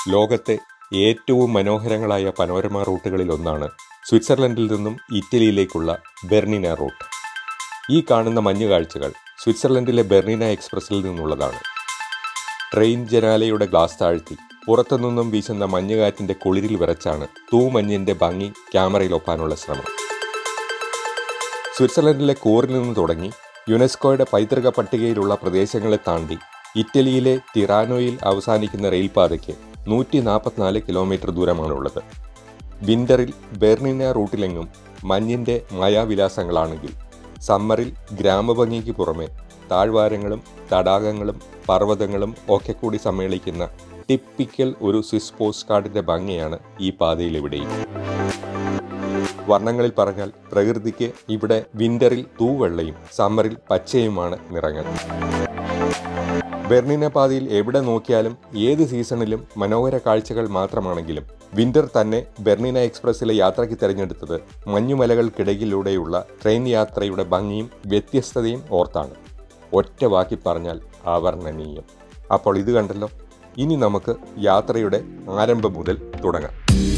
ലോകത്തെ ഏറ്റവും മനോഹരങ്ങളായ പനോരമ റൂട്ടുകളിൽ ഒന്നാണ് സ്വിറ്റ്സർലൻഡിൽ നിന്നും ഇറ്റലിയിലേക്കുള്ള ബെർണിന റൂട്ട് ഈ കാണുന്ന മഞ്ഞ് കാഴ്ചകൾ സ്വിറ്റ്സർലൻഡിലെ ബെർണിന എക്സ്പ്രസിൽ നിന്നുള്ളതാണ് ട്രെയിൻ ജനാലയുടെ ഗ്ലാസ് താഴ്ത്തി പുറത്തുനിന്നും വീശുന്ന മഞ്ഞുകാറ്റിന്റെ കുളിരിൽ വിറച്ചാണ് തൂമഞ്ഞിന്റെ ഭംഗി ക്യാമറയിൽ ഒപ്പാനുള്ള ശ്രമം സ്വിറ്റ്സർലൻഡിലെ കൂറിൽ നിന്ന് തുടങ്ങി യുനെസ്കോയുടെ പൈതൃക പട്ടികയിലുള്ള പ്രദേശങ്ങളെ താണ്ടി ഇറ്റലിയിലെ തിറാനോയിൽ അവസാനിക്കുന്ന റെയിൽപാതയ്ക്ക് നൂറ്റി നാൽപ്പത്തിനാല് കിലോമീറ്റർ ദൂരമാണുള്ളത് വിന്ററിൽ ബെർണിന റൂട്ടിലെങ്ങും മഞ്ഞിന്റെ മായാവിലാസങ്ങളാണെങ്കിൽ സമ്മറിൽ ഗ്രാമഭംഗിക്ക് പുറമെ താഴ്വാരങ്ങളും തടാകങ്ങളും പർവ്വതങ്ങളും ഒക്കെ കൂടി സമ്മേളിക്കുന്ന ടിപ്പിക്കൽ ഒരു സ്വിസ് പോസ്റ്റ് കാർഡിന്റെ ഭംഗിയാണ് ഈ പാതയിൽ ഇവിടെയും വർണ്ണങ്ങളിൽ പറഞ്ഞാൽ പ്രകൃതിക്ക് ഇവിടെ വിന്ററിൽ തൂവെള്ളയും സമ്മറിൽ പച്ചയുമാണ് നിറങ്ങൾ ബെർണിന പാതയിൽ എവിടെ നോക്കിയാലും ഏത് സീസണിലും മനോഹര കാഴ്ചകൾ മാത്രമാണെങ്കിലും വിന്റർ തന്നെ ബെർണിന എക്സ്പ്രസിലെ യാത്രയ്ക്ക് തിരഞ്ഞെടുത്തത് മഞ്ഞുമലകൾക്കിടയിലൂടെയുള്ള ട്രെയിൻ യാത്രയുടെ ഭംഗിയും വ്യത്യസ്തതയും ഓർത്താണ് ഒറ്റ വാക്കി പറഞ്ഞാൽ അവർണ്ണനീയം അപ്പോൾ ഇത് കണ്ടല്ലോ ഇനി നമുക്ക് യാത്രയുടെ ആരംഭം മുതൽ തുടങ്ങാം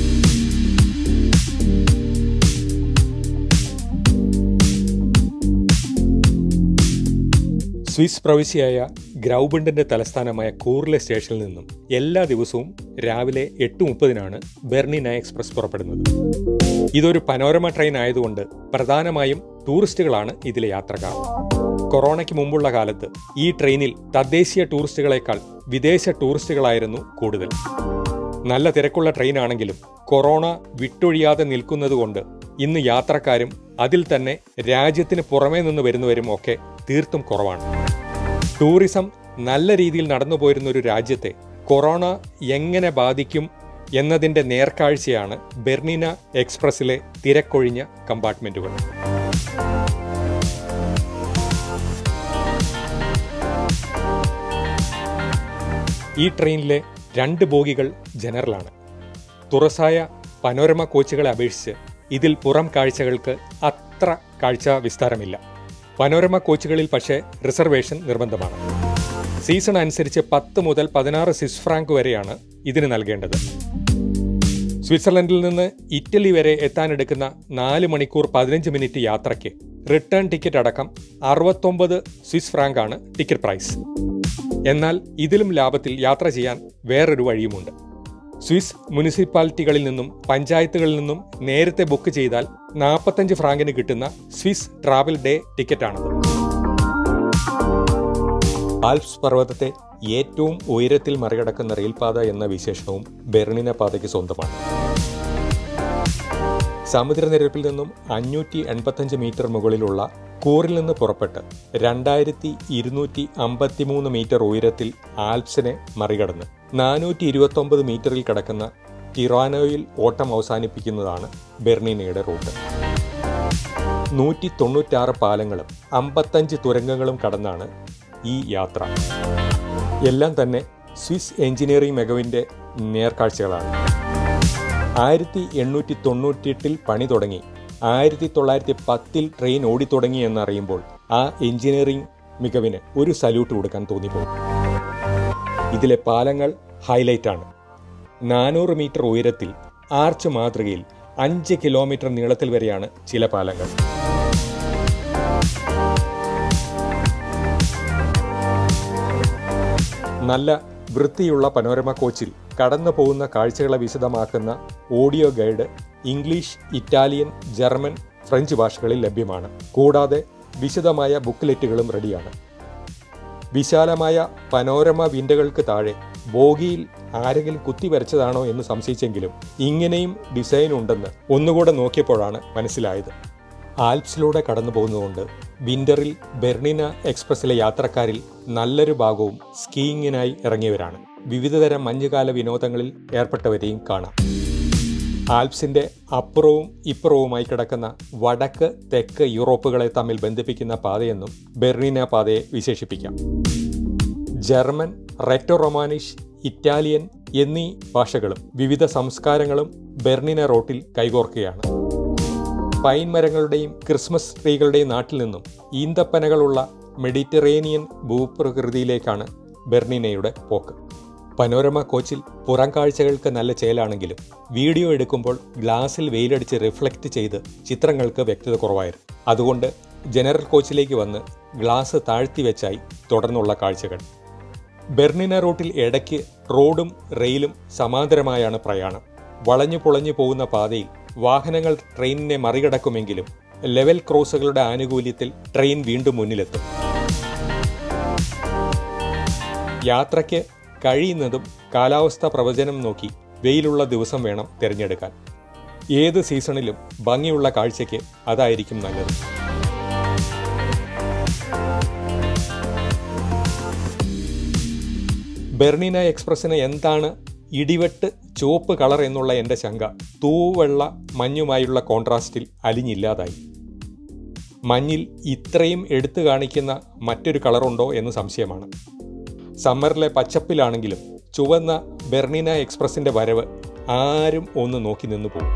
സ്വിസ് പ്രവിശ്യയായ ഗ്രൗബണ്ടിന്റെ തലസ്ഥാനമായ കൂർലെ സ്റ്റേഷനിൽ നിന്നും എല്ലാ ദിവസവും രാവിലെ എട്ട് മുപ്പതിനാണ് ബെർണിന എക്സ്പ്രസ് പുറപ്പെടുന്നത് ഇതൊരു പനോരമ ട്രെയിൻ ആയതുകൊണ്ട് പ്രധാനമായും ടൂറിസ്റ്റുകളാണ് ഇതിലെ യാത്രക്കാർ കൊറോണയ്ക്ക് മുമ്പുള്ള കാലത്ത് ഈ ട്രെയിനിൽ തദ്ദേശീയ ടൂറിസ്റ്റുകളെക്കാൾ വിദേശ ടൂറിസ്റ്റുകളായിരുന്നു കൂടുതൽ നല്ല തിരക്കുള്ള ട്രെയിനാണെങ്കിലും കൊറോണ വിട്ടൊഴിയാതെ നിൽക്കുന്നതുകൊണ്ട് ഇന്ന് യാത്രക്കാരും അതിൽ തന്നെ രാജ്യത്തിന് പുറമേ നിന്ന് വരുന്നവരും ഒക്കെ തീർത്തും കുറവാണ് ടൂറിസം നല്ല രീതിയിൽ നടന്നുപോയിരുന്ന ഒരു രാജ്യത്തെ കൊറോണ എങ്ങനെ ബാധിക്കും എന്നതിന്റെ നേർക്കാഴ്ചയാണ് ബെർണിന എക്സ്പ്രസിലെ തിരക്കൊഴിഞ്ഞ കമ്പാർട്ട്മെന്റുകൾ ഈ ട്രെയിനിലെ രണ്ട് ബോഗികൾ ജനറലാണ് തുറസായ പനോരമ കോച്ചുകളെ അപേക്ഷിച്ച് ഇതിൽ പുറം കാഴ്ചകൾക്ക് അത്ര കാഴ്ച വിസ്താരമില്ല പനോരമ കോച്ചുകളിൽ പക്ഷേ റിസർവേഷൻ നിർബന്ധമാണ് സീസൺ അനുസരിച്ച് പത്ത് മുതൽ പതിനാറ് സ്വിസ് ഫ്രാങ്ക് വരെയാണ് ഇതിന് നൽകേണ്ടത് സ്വിറ്റ്സർലൻഡിൽ നിന്ന് ഇറ്റലി വരെ എത്താനെടുക്കുന്ന നാല് മണിക്കൂർ പതിനഞ്ച് മിനിറ്റ് യാത്രയ്ക്ക് റിട്ടേൺ ടിക്കറ്റ് അടക്കം അറുപത്തൊമ്പത് സ്വിസ് ഫ്രാങ്ക് ആണ് ടിക്കറ്റ് പ്രൈസ് എന്നാൽ ഇതിലും ലാഭത്തിൽ യാത്ര ചെയ്യാൻ വേറൊരു വഴിയുമുണ്ട് സ്വിസ് മുനിസിപ്പാലിറ്റികളിൽ നിന്നും പഞ്ചായത്തുകളിൽ നിന്നും നേരത്തെ ബുക്ക് ചെയ്താൽ നാൽപ്പത്തഞ്ച് ഫ്രാങ്കിന് കിട്ടുന്ന സ്വിസ് ട്രാവൽ ഡേ ടിക്കറ്റാണത് ആൽപ്സ് പർവ്വതത്തെ ഏറ്റവും ഉയരത്തിൽ മറികടക്കുന്ന റെയിൽപാത എന്ന വിശേഷണവും ബെർണിന പാതയ്ക്ക് സ്വന്തമാണ് സമുദ്രനിരപ്പിൽ നിന്നും അഞ്ഞൂറ്റി എൺപത്തഞ്ച് മീറ്റർ മുകളിലുള്ള കൂറിൽ നിന്ന് പുറപ്പെട്ട് രണ്ടായിരത്തി ഇരുന്നൂറ്റി അമ്പത്തിമൂന്ന് മീറ്റർ ഉയരത്തിൽ ആൽപ്സിനെ മറികടന്ന് നാനൂറ്റി ഇരുപത്തൊമ്പത് മീറ്ററിൽ കിടക്കുന്ന ടിറാനോയിൽ ഓട്ടം അവസാനിപ്പിക്കുന്നതാണ് ബെർണിനയുടെ റൂട്ട് നൂറ്റി തൊണ്ണൂറ്റാറ് പാലങ്ങളും അമ്പത്തഞ്ച് തുരങ്കങ്ങളും കടന്നാണ് ഈ യാത്ര എല്ലാം തന്നെ സ്വിസ് എഞ്ചിനീയറിംഗ് മികവിൻ്റെ നേർക്കാഴ്ചകളാണ് ആയിരത്തി എണ്ണൂറ്റി തൊണ്ണൂറ്റിയെട്ടിൽ പണി തുടങ്ങി ആയിരത്തി തൊള്ളായിരത്തി പത്തിൽ ട്രെയിൻ ഓടിത്തുടങ്ങി എന്നറിയുമ്പോൾ ആ എഞ്ചിനീയറിംഗ് മികവിന് ഒരു സല്യൂട്ട് കൊടുക്കാൻ തോന്നിപ്പോകും ഇതിലെ പാലങ്ങൾ ഹൈലൈറ്റ് ആണ് നാനൂറ് മീറ്റർ ഉയരത്തിൽ ആർച്ച് മാതൃകയിൽ അഞ്ച് കിലോമീറ്റർ നീളത്തിൽ വരെയാണ് ചില പാലങ്ങൾ നല്ല വൃത്തിയുള്ള പനോരമ കോച്ചിൽ കടന്നു പോകുന്ന കാഴ്ചകളെ വിശദമാക്കുന്ന audio guide English Italian German French ഭാഷകളിൽ ലഭ്യമാണ് കൂടാതെ വിശദമായ ബുക്ക്ലെറ്റുകളും റെഡിയാണ് വിശാലമായ പനോരമ വിൻഡകൾക്ക് താഴെ ബോഗിയിൽ ആരെങ്കിലും കുത്തിവരച്ചതാണോ എന്ന് സംശയിച്ചെങ്കിലും ഇങ്ങനെയും ഡിസൈൻ ഉണ്ടെന്ന് ഒന്നുകൂടെ നോക്കിയപ്പോഴാണ് മനസ്സിലായത് ആൽപ്സിലൂടെ കടന്നു പോകുന്നതുകൊണ്ട് വിന്ററിൽ ബെർണിന എക്സ്പ്രസിലെ യാത്രക്കാരിൽ നല്ലൊരു ഭാഗവും സ്കീയിങ്ങിനായി ഇറങ്ങിയവരാണ് വിവിധതരം മഞ്ഞുകാല വിനോദങ്ങളിൽ ഏർപ്പെട്ടവരെയും കാണാം ആൽപ്സിന്റെ അപ്പുറവും ഇപ്പുറവുമായി കിടക്കുന്ന വടക്ക് തെക്ക് യൂറോപ്പുകളെ തമ്മിൽ ബന്ധിപ്പിക്കുന്ന പാതയെന്നും ബെർണിന പാതയെ വിശേഷിപ്പിക്കാം ജർമ്മൻ റെറ്റോ റൊമാനിഷ് ഇറ്റാലിയൻ എന്നീ ഭാഷകളും വിവിധ സംസ്കാരങ്ങളും ബെർണിന റോട്ടിൽ കൈകോർക്കുകയാണ് പൈൻ മരങ്ങളുടെയും ക്രിസ്മസ് ട്രീകളുടെയും നാട്ടിൽ നിന്നും ഈന്തപ്പനകളുള്ള മെഡിറ്ററേനിയൻ ഭൂപ്രകൃതിയിലേക്കാണ് ബെർണിനയുടെ പോക്ക് പനോരമ കോച്ചിൽ പുറം കാഴ്ചകൾക്ക് നല്ല ചേലാണെങ്കിലും വീഡിയോ എടുക്കുമ്പോൾ ഗ്ലാസിൽ വെയിലടിച്ച് റിഫ്ലക്റ്റ് ചെയ്ത് ചിത്രങ്ങൾക്ക് വ്യക്തത കുറവായിരുന്നു അതുകൊണ്ട് ജനറൽ കോച്ചിലേക്ക് വന്ന് ഗ്ലാസ് താഴ്ത്തി വെച്ചായി തുടർന്നുള്ള കാഴ്ചകൾ ബെർണിന റൂട്ടിൽ ഇടയ്ക്ക് റോഡും റെയിലും സമാന്തരമായാണ് പ്രയാണം വളഞ്ഞു പൊളഞ്ഞു പോകുന്ന പാതയിൽ വാഹനങ്ങൾ ട്രെയിനിനെ മറികടക്കുമെങ്കിലും ലെവൽ ക്രോസുകളുടെ ആനുകൂല്യത്തിൽ ട്രെയിൻ വീണ്ടും മുന്നിലെത്തും യാത്രയ്ക്ക് കഴിയുന്നതും കാലാവസ്ഥ പ്രവചനം നോക്കി വെയിലുള്ള ദിവസം വേണം തിരഞ്ഞെടുക്കാൻ ഏത് സീസണിലും ഭംഗിയുള്ള കാഴ്ചയ്ക്ക് അതായിരിക്കും നല്ലത് ബെർണിന എക്സ്പ്രസ്സിന് എന്താണ് ഇടിവെട്ട് ചുവപ്പ് കളർ എന്നുള്ള എൻ്റെ ശങ്ക തൂവെള്ള മഞ്ഞുമായുള്ള കോൺട്രാസ്റ്റിൽ അലിഞ്ഞില്ലാതായി മഞ്ഞിൽ ഇത്രയും എടുത്തു കാണിക്കുന്ന മറ്റൊരു കളറുണ്ടോ എന്ന് സംശയമാണ് സമ്മറിലെ പച്ചപ്പിലാണെങ്കിലും ചുവന്ന ബെർണിന എക്സ്പ്രസിന്റെ വരവ് ആരും ഒന്ന് നോക്കി നിന്നു പോകും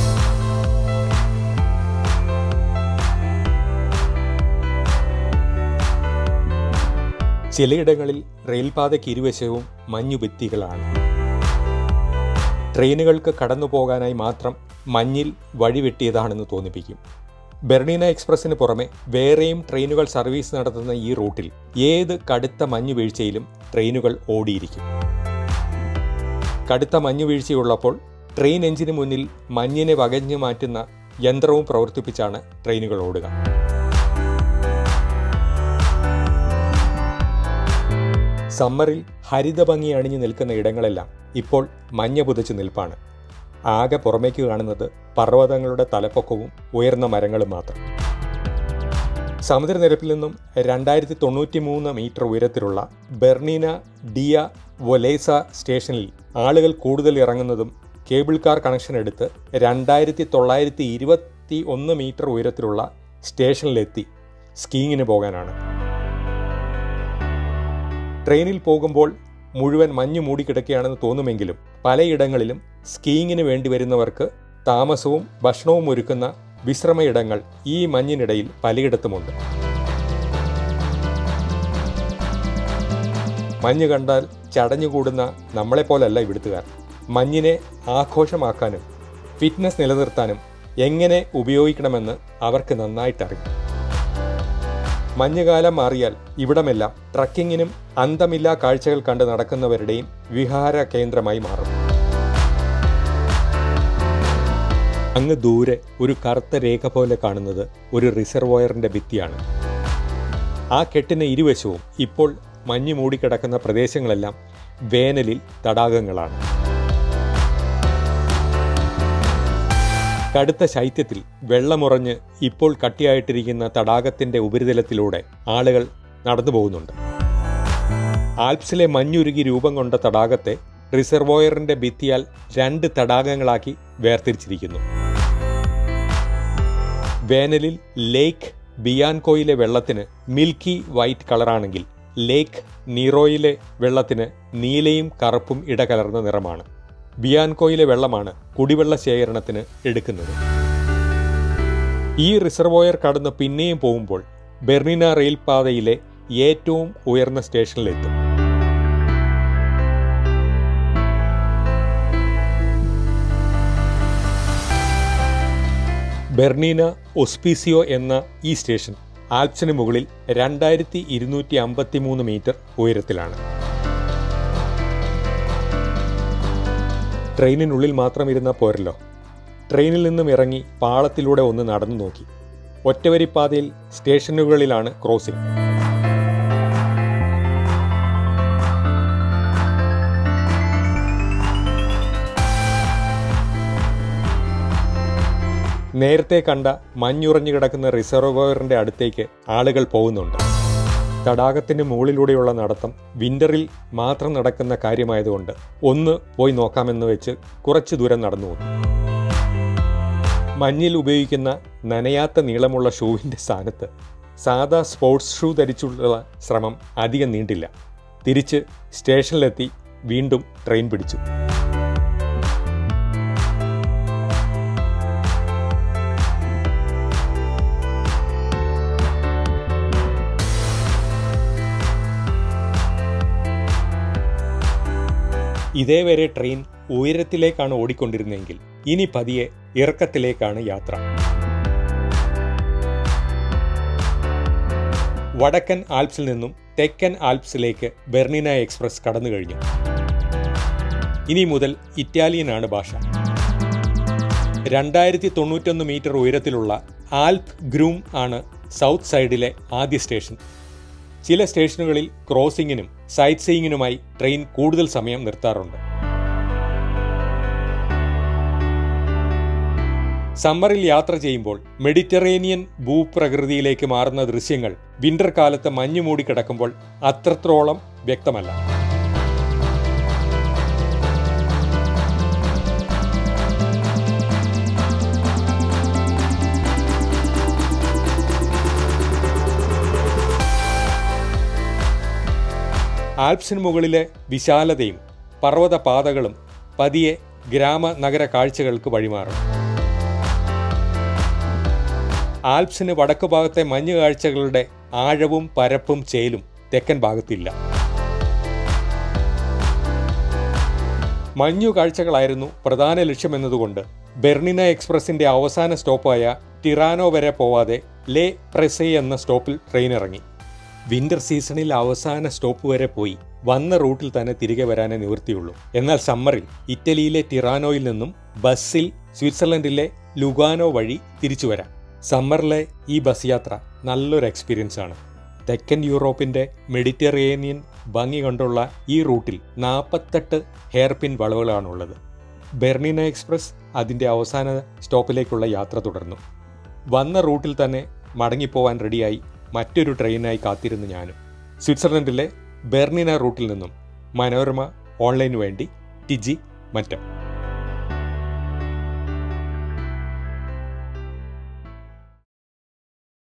ചിലയിടങ്ങളിൽ റെയിൽപാതയ്ക്ക് ഇരുവശവും മഞ്ഞുഭിത്തികളാണ് ട്രെയിനുകൾക്ക് കടന്നു പോകാനായി മാത്രം മഞ്ഞിൽ വഴിവെട്ടിയതാണെന്ന് തോന്നിപ്പിക്കും ബെർണീന എക്സ്പ്രസിന് പുറമെ വേറെയും ട്രെയിനുകൾ സർവീസ് നടത്തുന്ന ഈ റൂട്ടിൽ ഏത് കടുത്ത മഞ്ഞുവീഴ്ചയിലും ട്രെയിനുകൾ ഓടിയിരിക്കും കടുത്ത മഞ്ഞുവീഴ്ചയുള്ളപ്പോൾ ട്രെയിൻ എഞ്ചിന് മുന്നിൽ മഞ്ഞിനെ വകഞ്ഞു മാറ്റുന്ന യന്ത്രവും പ്രവർത്തിപ്പിച്ചാണ് ട്രെയിനുകൾ ഓടുക സമ്മറിൽ ഹരിതഭംഗി അണിഞ്ഞു നിൽക്കുന്ന ഇടങ്ങളെല്ലാം ഇപ്പോൾ മഞ്ഞ പുതച്ച് നിൽപ്പാണ് ആകെ പുറമേക്ക് കാണുന്നത് പർവ്വതങ്ങളുടെ തലപ്പൊക്കവും ഉയർന്ന മരങ്ങളും മാത്രം സമുദ്രനിരപ്പിൽ നിന്നും രണ്ടായിരത്തി തൊണ്ണൂറ്റി മൂന്ന് മീറ്റർ ഉയരത്തിലുള്ള ബെർണീന ഡിയ വൊലേസ സ്റ്റേഷനിൽ ആളുകൾ കൂടുതൽ ഇറങ്ങുന്നതും കേബിൾ കാർ കണക്ഷൻ എടുത്ത് രണ്ടായിരത്തി തൊള്ളായിരത്തി ഇരുപത്തി ഒന്ന് മീറ്റർ ഉയരത്തിലുള്ള സ്റ്റേഷനിലെത്തി സ്കീയിങ്ങിന് പോകാനാണ് ട്രെയിനിൽ പോകുമ്പോൾ മുഴുവൻ മഞ്ഞു മൂടിക്കിടക്കുകയാണെന്ന് തോന്നുമെങ്കിലും പലയിടങ്ങളിലും സ്കീയിങ്ങിന് വേണ്ടി വരുന്നവർക്ക് താമസവും ഭക്ഷണവും ഒരുക്കുന്ന വിശ്രമയിടങ്ങൾ ഈ മഞ്ഞിനിടയിൽ പലയിടത്തുമുണ്ട് മഞ്ഞ് കണ്ടാൽ ചടഞ്ഞുകൂടുന്ന നമ്മളെപ്പോലല്ല ഇവിടുത്തുകാർ മഞ്ഞിനെ ആഘോഷമാക്കാനും ഫിറ്റ്നസ് നിലനിർത്താനും എങ്ങനെ ഉപയോഗിക്കണമെന്ന് അവർക്ക് നന്നായിട്ടറിയാം മഞ്ഞുകാലം മാറിയാൽ ഇവിടമെല്ലാം ട്രക്കിങ്ങിനും അന്തമില്ലാ കാഴ്ചകൾ കണ്ട് നടക്കുന്നവരുടെയും വിഹാര കേന്ദ്രമായി മാറും അങ്ങ് ദൂരെ ഒരു കറുത്ത രേഖ പോലെ കാണുന്നത് ഒരു റിസർവോയറിന്റെ ഭിത്തിയാണ് ആ കെട്ടിന് ഇരുവശവും ഇപ്പോൾ മഞ്ഞു മൂടിക്കിടക്കുന്ന പ്രദേശങ്ങളെല്ലാം വേനലിൽ തടാകങ്ങളാണ് കടുത്ത ശൈത്യത്തിൽ വെള്ളമുറഞ്ഞ് ഇപ്പോൾ കട്ടിയായിട്ടിരിക്കുന്ന തടാകത്തിന്റെ ഉപരിതലത്തിലൂടെ ആളുകൾ നടന്നു പോകുന്നുണ്ട് ആൽപ്സിലെ മഞ്ഞുരുകി രൂപം കൊണ്ട തടാകത്തെ റിസർവോയറിന്റെ ഭിത്തിയാൽ രണ്ട് തടാകങ്ങളാക്കി വേർതിരിച്ചിരിക്കുന്നു വേനലിൽ ലേക്ക് ബിയാൻകോയിലെ വെള്ളത്തിന് മിൽക്കി വൈറ്റ് കളറാണെങ്കിൽ ലേക്ക് നീറോയിലെ വെള്ളത്തിന് നീലയും കറുപ്പും ഇടകലർന്ന നിറമാണ് ബിയാൻകോയിലെ വെള്ളമാണ് കുടിവെള്ള ശേഖരണത്തിന് എടുക്കുന്നത് ഈ റിസർവോയർ കടന്ന് പിന്നെയും പോകുമ്പോൾ ബെർണിന റെയിൽപാതയിലെ ഏറ്റവും ഉയർന്ന സ്റ്റേഷനിലെത്തും ബെർണീന ഒസ്പീസിയോ എന്ന ഈ സ്റ്റേഷൻ ആൽപ്സിന് മുകളിൽ രണ്ടായിരത്തി ഇരുന്നൂറ്റി അമ്പത്തി മൂന്ന് മീറ്റർ ഉയരത്തിലാണ് ട്രെയിനിനുള്ളിൽ മാത്രം ഇരുന്നാൽ പോരല്ലോ ട്രെയിനിൽ നിന്നും ഇറങ്ങി പാളത്തിലൂടെ ഒന്ന് നടന്നു നോക്കി ഒറ്റവരിപ്പാതയിൽ സ്റ്റേഷനുകളിലാണ് ക്രോസിംഗ് നേരത്തെ കണ്ട മഞ്ഞുറഞ്ഞു കിടക്കുന്ന റിസർവോയറിന്റെ അടുത്തേക്ക് ആളുകൾ പോകുന്നുണ്ട് തടാകത്തിന് മുകളിലൂടെയുള്ള നടത്തം വിന്ററിൽ മാത്രം നടക്കുന്ന കാര്യമായതുകൊണ്ട് ഒന്ന് പോയി നോക്കാമെന്ന് വെച്ച് കുറച്ചു ദൂരം നടന്നു പോകും മഞ്ഞിൽ ഉപയോഗിക്കുന്ന നനയാത്ത നീളമുള്ള ഷൂവിൻ്റെ സ്ഥാനത്ത് സാധാ സ്പോർട്സ് ഷൂ ധരിച്ചുള്ള ശ്രമം അധികം നീണ്ടില്ല തിരിച്ച് സ്റ്റേഷനിലെത്തി വീണ്ടും ട്രെയിൻ പിടിച്ചു ഇതേവരെ ട്രെയിൻ ഉയരത്തിലേക്കാണ് ഓടിക്കൊണ്ടിരുന്നതെങ്കിൽ ഇനി പതിയെ ഇറക്കത്തിലേക്കാണ് യാത്ര വടക്കൻ ആൽപ്സിൽ നിന്നും തെക്കൻ ആൽപ്സിലേക്ക് ബെർണിന എക്സ്പ്രസ് കടന്നു കഴിഞ്ഞു ഇനി മുതൽ ഇറ്റാലിയനാണ് ഭാഷ രണ്ടായിരത്തി തൊണ്ണൂറ്റൊന്ന് മീറ്റർ ഉയരത്തിലുള്ള ആൽപ്പ് ഗ്രൂം ആണ് സൗത്ത് സൈഡിലെ ആദ്യ സ്റ്റേഷൻ ചില സ്റ്റേഷനുകളിൽ ക്രോസിംഗിനും സൈറ്റ് സീയിങ്ങിനുമായി ട്രെയിൻ കൂടുതൽ സമയം നിർത്താറുണ്ട് സമ്മറിൽ യാത്ര ചെയ്യുമ്പോൾ മെഡിറ്ററേനിയൻ ഭൂപ്രകൃതിയിലേക്ക് മാറുന്ന ദൃശ്യങ്ങൾ വിന്റർ കാലത്ത് മഞ്ഞു മൂടിക്കിടക്കുമ്പോൾ അത്രത്തോളം വ്യക്തമല്ല ആൽപ്സിന് മുകളിലെ വിശാലതയും പർവ്വത പാതകളും പതിയെ ഗ്രാമ നഗര കാഴ്ചകൾക്ക് വഴിമാറും ആൽപ്സിന് വടക്കു ഭാഗത്തെ മഞ്ഞു കാഴ്ചകളുടെ ആഴവും പരപ്പും ചേലും തെക്കൻ ഭാഗത്തില്ല മഞ്ഞു കാഴ്ചകളായിരുന്നു പ്രധാന ലക്ഷ്യമെന്നതുകൊണ്ട് ബെർണിന എക്സ്പ്രസിന്റെ അവസാന സ്റ്റോപ്പായ ടിറാനോ വരെ പോവാതെ ലെ പ്രസെ എന്ന സ്റ്റോപ്പിൽ ട്രെയിൻ ഇറങ്ങി വിന്റർ സീസണിൽ അവസാന സ്റ്റോപ്പ് വരെ പോയി വന്ന റൂട്ടിൽ തന്നെ തിരികെ വരാനേ നിവൃത്തിയുള്ളൂ എന്നാൽ സമ്മറിൽ ഇറ്റലിയിലെ ടിറാനോയിൽ നിന്നും ബസ്സിൽ സ്വിറ്റ്സർലൻഡിലെ ലുഗാനോ വഴി തിരിച്ചു വരാം സമ്മറിലെ ഈ ബസ് യാത്ര നല്ലൊരു എക്സ്പീരിയൻസ് ആണ് തെക്കൻ യൂറോപ്പിന്റെ മെഡിറ്ററേനിയൻ ഭംഗി കൊണ്ടുള്ള ഈ റൂട്ടിൽ നാൽപ്പത്തെട്ട് ഹെയർപിൻ വളവുകളാണുള്ളത് ബെർണിന എക്സ്പ്രസ് അതിൻ്റെ അവസാന സ്റ്റോപ്പിലേക്കുള്ള യാത്ര തുടർന്നു വന്ന റൂട്ടിൽ തന്നെ മടങ്ങിപ്പോവാൻ റെഡിയായി മറ്റൊരു ട്രെയിനായി കാത്തിരുന്നു ഞാനും സ്വിറ്റ്സർലൻഡിലെ ബെർണിന റൂട്ടിൽ നിന്നും മനോരമ ഓൺലൈനു വേണ്ടി ടിജി മറ്റം